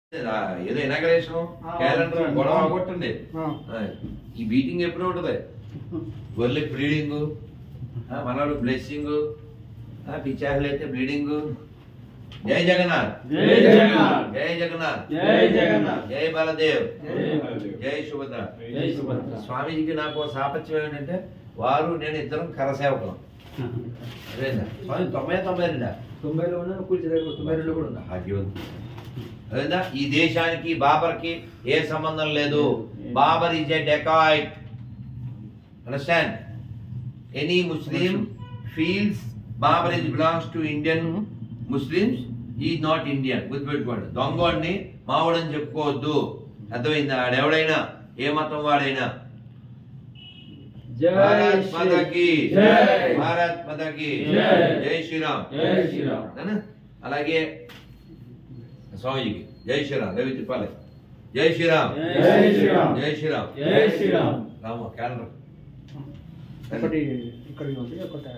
ఏదో inauguration calendar గొడవ కొట్టండి ఆ. ఆ, ఈ మీటింగ్ ఎప్పుడు ఉంటది గొర్రె బ్లీడింగ్ మనవాడు బ్లెస్సింగ్ పిచ్చాహులు అయితే బ్లీడింగ్ జై జగన్నాథ్ జై జగన్నాథ్. జై జగన్నాథ్ జై జగన్నాథ్. జై బలదేవ్ జై బలదేవ్. జై సుభద్ర జై సుభద్ర. స్వామీజీకి నాకు ఒక సాపత్యం ఏంటంటే వారు నేను ఇద్దరం కరసేవకులం అదేనా స్వామి తొంభై తొంభై రెండా తొంభైలో ఉన్నా కూర్చి దగ్గర తొంభై రెండు కూడా ఉన్నా భాగ్యవంతుడు అదేనా ఈ దేశానికి బాబర్కి ఏ సంబంధం లేదు Babar is a dacoit understand any Muslim feels Babar is belongs to Indian Muslims he not Indian గుర్తుపెట్టుకోండి దొంగోడిని మావాడని చెప్పుకోవద్దు అర్థమైందా ఆడెవడైనా ఏ మతం వాడైనా జై భారత్ శ్రీ- మాతాకి జై. భారత్ మాతాకి జై. జై శ్రీరామ్ జై శ్రీరామ్. అవునా? అలాగే స్వామీజీకి జై శ్రీరామ్ రవి తిప్పాలి జై శ్రీరామ్ జై శ్రీరామ్. జై శ్రీరామ్ జై శ్రీరామ్. రామ క్యాలెండర్ ఒకటి ఇక్కడ ఉంది ఒకటి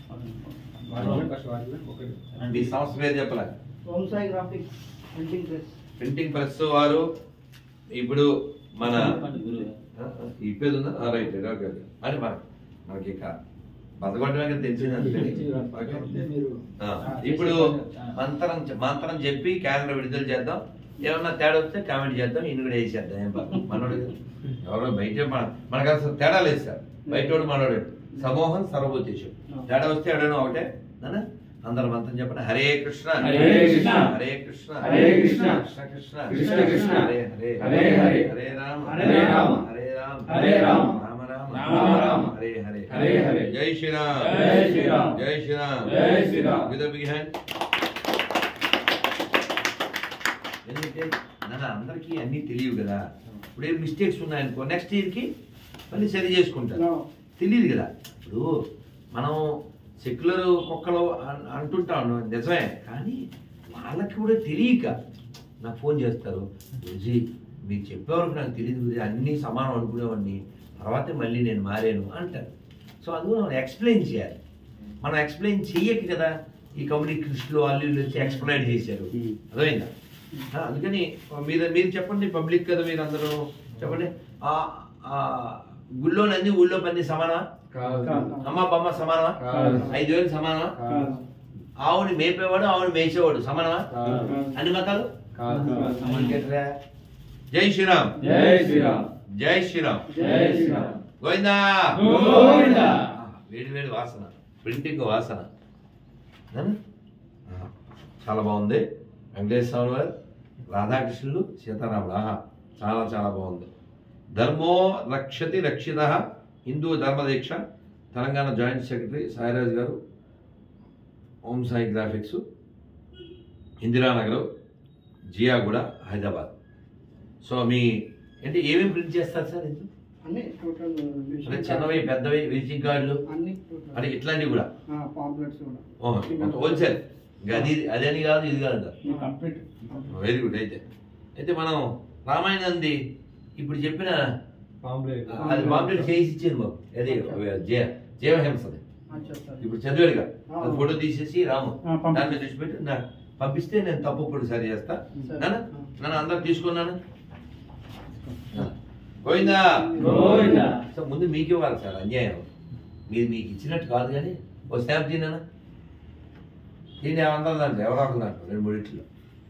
ఒకటి మీ సంస్థ పేరు చెప్పలే Vamsai graphics printing press printing press వారు ఇప్పుడు మన ఆ, ఆ, ఈ పేరు ఉందా ఆ, రైట్ రైట్, ఓకే ఓకే మరి మన మనకి ఇక బతకొట్టమే తెలిసింది అంతే ఓకే మీరు ఆ, ఇప్పుడు మంత్రం మంత్రం చెప్పి క్యాలెండర్ విడుదల చేద్దాం ఏమన్నా తేడా వస్తే కామెంట్ చేద్దాం ఇన్ని కూడా వేసేద్దాం ఏం పర్లేదు. మనోడు కదా. ఎవరో బయట మన మనకు అసలు తేడా లేదు సార్ బయటోడు మనోడు సమూహం సర్వభూతేశం తేడా వస్తే ఎవడైనా ఒకటే నాన్న? అందరు మంత్రం చెప్పండి హరే కృష్ణ హరే కృష్ణ. హరే కృష్ణ హరే కృష్ణ. కృష్ణ కృష్ణ కృష్ణ కృష్ణ. హరే హరే హరే హరే. హరే రామ హరే రామ. హరే రామ హరే రామ. రామ రామ రామ రామ. హరే హరే హరే హరే. జై శ్రీరామ్ జై శ్రీరామ్. జై శ్రీరామ్ జై Sriram. With a big hand. ఎందుకంటే నాన్న అందరికీ అన్నీ తెలియవు కదా ఇప్పుడు ఏం మిస్టేక్స్ ఉన్నాయనుకో నెక్స్ట్ ఇయర్కి మళ్ళీ సరి చేసుకుంటారు No. తెలియదు కదా ఇప్పుడు మనం సెక్యులర్ కుక్కలు అన్- అంటుంటాం నిజమే కానీ వాళ్ళకి కూడా తెలియక నాకు ఫోన్ చేస్తారు గురుజీ మీరు చెప్పేవరకు నాకు తెలియదు గురుజీ అన్నీ సమానం అనుకునేవాడిని తర్వాతే మళ్ళీ నేను మారాను అంటారు సో అందులో మనం ఎక్స్ప్లెయిన్ చేయాలి మనం ఎక్స్ప్లెయిన్ చెయ్యక కదా ఈ కమ్యూనికేషన్లో వాళ్ళు వీళ్ళు వచ్చి ఎక్స్ప్లెయిన్ చేశారు అర్థమైందా ఆ, అందుకని మీరు మీరు చెప్పండి పబ్లిక్ కదా మీరు అందరూ చెప్పండి ఆ ఆ గుళ్ళో నంది ఊళ్ళో పంది సమానమా అమ్మ బొమ్మ సమానమా కాదు. ఐదు వేలు సమానమా కాదు. ఆవుని మేపేవాడు ఆవుని మేసేవాడు సమానమా కాదు. అన్ని మతాలు కాదు. ఇంకేంట్రా? జై శ్రీరామ్ జై శ్రీరామ్ జై శ్రీరామ్ జై శ్రీరామ్ గోవిందా గోవిందా. వేడి వేడి వాసన ప్రింటింగ్ వాసన ఆ? ఆ, చాలా బాగుంది వెంకటేశ్వర స్వామి వారు రాధాకృష్ణులు సీతారాముడు ఆహా చాలా చాలా బాగుంది ధర్మో రక్షతి రక్షిత Hindu Dharmadeeksha Telangana joint secretary Sairaj garu Om Sai graphics Indiranagar Jiyaguda Hyderabad so మీ అంటే ఏమేమి ప్రింట్ చేస్తారు సార్ ఇందులో అన్ని టోటల్ అంటే చిన్నవి పెద్దవి విజిటింగ్ కార్డులు అన్ని అంటే ఇట్లాంటివి కూడా పాంప్లెట్స్ కూడా ఓహో, మొత్తం హోల్సేల్ ఇంకా అది అదని కాదు ఇది కాదు కంప్లీట్ వెరీ గుడ్ అయితే అయితే మనం రామాయణంది ఇప్పుడు చెప్పిన అది పాంప్లెట్ చేసి ఇచ్చింది మాకు అది జయ జీవహింసది చెప్తారు ఇప్పుడు చదివాడుగా అది ఫోటో తీసేసి రాము ఆ, పంపి- దాని మీద దృష్టి పెట్టి నాకు పంపిస్తే నేను తప్పు ఇప్పుడు సరి చేస్తా సరే. నాన్న నన్ను అందరు తీసుకున్నాను గోవిందా గోవిందా. సో ముందు మీకు ఇవ్వాలి సార్ అన్యాయం మీరు మీకు ఇచ్చినట్టు కాదు కానీ ఓ స్టాంప్ తిన్నానా దీన్ని ఏమంటారు దాంట్లో ఎవరో ఒకరు దాంట్లో రెండు మూడిట్లో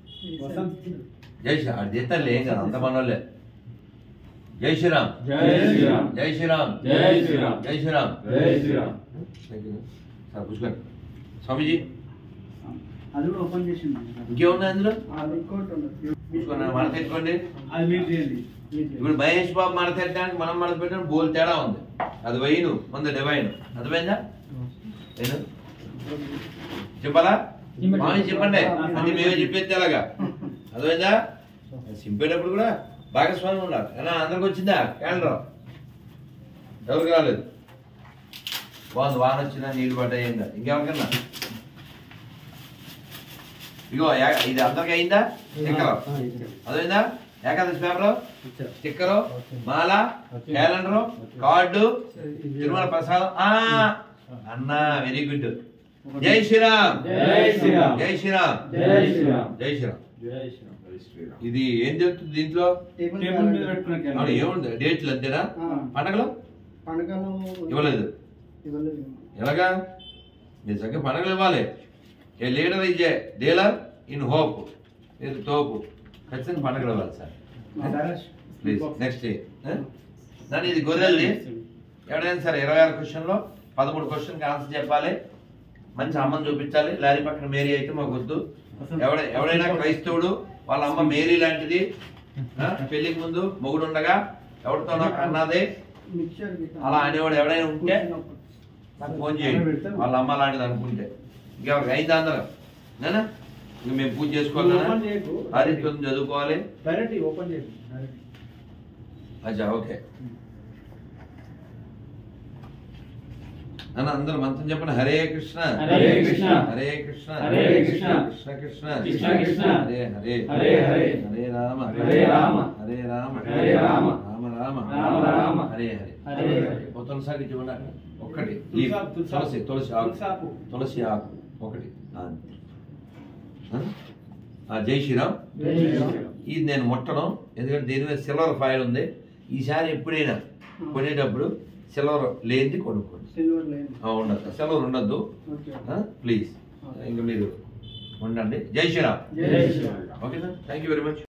జై శ్రీరామ్ అది తీస్తాను ఏం కాదు అంత మనోళ్ళే జై శ్రీరామ్ జై శ్రీరామ్ జై శ్రీరామ్ జై శ్రీరామ్ జై శ్రీరామ్ జై Shriram thank you sir Pushkar Swamiji అది కూడా ఓపెన్ చేసింది ఇంకేమున్నాయి అందులో అది ఇంకోటి ఉండదు చూసుకోండి మడత పెట్టుకోండి అది మీరు చేయండి ఇప్పుడు మహేష్ బాబు మడత పెట్టడానికి మనం మడత పెట్టడానికి బోల్ తేడా ఉంది అది వైను మంది డివైన్ అర్థమైందా నేను చెప్పాలా మామయ్య చెప్పండి అది మేమే చెప్పేది ఎలాగా అర్థమైందా చింపేటప్పుడు కూడా భాగస్వామి ఉండాలి ఎలా అందరికి వచ్చిందా క్యాలెండర్ ఎవరికి రాలేదు బాగుంది వాన వచ్చినా నీళ్ళు పడ్డాయి ఏం కాదు ఇంకెవరికన్నా ఇగో ఏ- ఇది అందరికి అయిందా స్టిక్కర్ అర్థమైందా ఏకాదశి పేపర్ స్టిక్కర్ మాల క్యాలెండర్ కార్డు తిరుమల ప్రసాదం ఆ అన్న వెరీ గుడ్ జై శ్రీరామ్ జై శ్రీరామ్ జై శ్రీరామ్ జై శ్రీరామ్ జై శ్రీరామ్ జై శ్రీరామ్ ఇది ఏం జరుగుతుంది దీంట్లో టేబుల్ టేబుల్ మీద క్యాలెండర్. పెట్టుకునే అవును ఏముంది డేట్లు అంతేనా ఆ, పండగలు పండుగలు ఇవ్వలేదు ఇవ్వలేదు ఎలాగా నిజంగా పండగలు ఇవ్వాలి ఏ లీడర్ ఇచ్చే డీలర్ ఇన్ హోప్ ఇది తోపు ఖచ్చితంగా పండగలు ఇవ్వాలి సార్ ప్లీజ్ నెక్స్ట్ దాని ఇది గొర్రెల్ది ఎవడైనా సరే ఇరవై ఆరు క్వశ్చన్లో పదమూడు క్వశ్చన్కి ఆన్సర్ చెప్పాలి మంచి అమ్మని చూపించాలి లారీ పక్కన మేరీ అయితే మాకు వద్దు ఎవడ ఎవడైనా క్రైస్తవుడు వాళ్ళ అమ్మ మేరీ లాంటిది ఆ, పెళ్లికి ముందు మొగుడు ఉండగా ఎవరితోనో కన్నదే మిక్చర్ గిట్ట. అలా అనేవాడు ఎవడైనా ఉంటే నాకు ఫోన్ చేయండి వాళ్ళ అమ్మ లాంటిది అనుకుంటే ఇంకెవరికి అయింది అందరం నేనా ఇంక మేము పూజ చేసుకోవాలి ఓపెన్ చేయకు. ఆదిత్యం చదువుకోవాలి డైరెక్ట్ ఓపెన్ చేయకు. డైరెక్ట్. అచ్చా ఓకే అన్న అందరూ మంత్రం చెప్పండి హరే కృష్ణ హరే కృష్ణ. హరే కృష్ణ హరే కృష్ణ. కృష్ణ కృష్ణ కృష్ణ కృష్ణ. హరే హరే హరే హరే. హరే రామ హరే రామ. హరే రామ హరే రామ. రామ రామ రామ రామ. హరే హరే హరే హరే. ఓ తులసాకి చూడండి అక్కడ. ఒక్కటి ఈ తులసి ఆకు, తులసి ఆకు. తులసి తులసి ఆకు తులసి ఆకు. తులసి ఆకు ఒకటి ఆ. ఆ? ఆ, జై శ్రీరామ్ జై శ్రీరామ్. ఇది నేను ముట్టను ఎందుకంటే దీని మీద సిల్వర్ ఫైల్ ఉంది ఈసారి ఎప్పుడైనా కొనేటప్పుడు సిల్వర్ లేనిది కొనుక్కోండి సిల్వర్ లేదు ఆ, ఉండదు సిల్వర్ ఉండద్దు ఓకే ప్లీజ్ ఇంకా మీరు ఉండండి జై శ్రీరామ్ జై Shriram. Okay sir thank you very much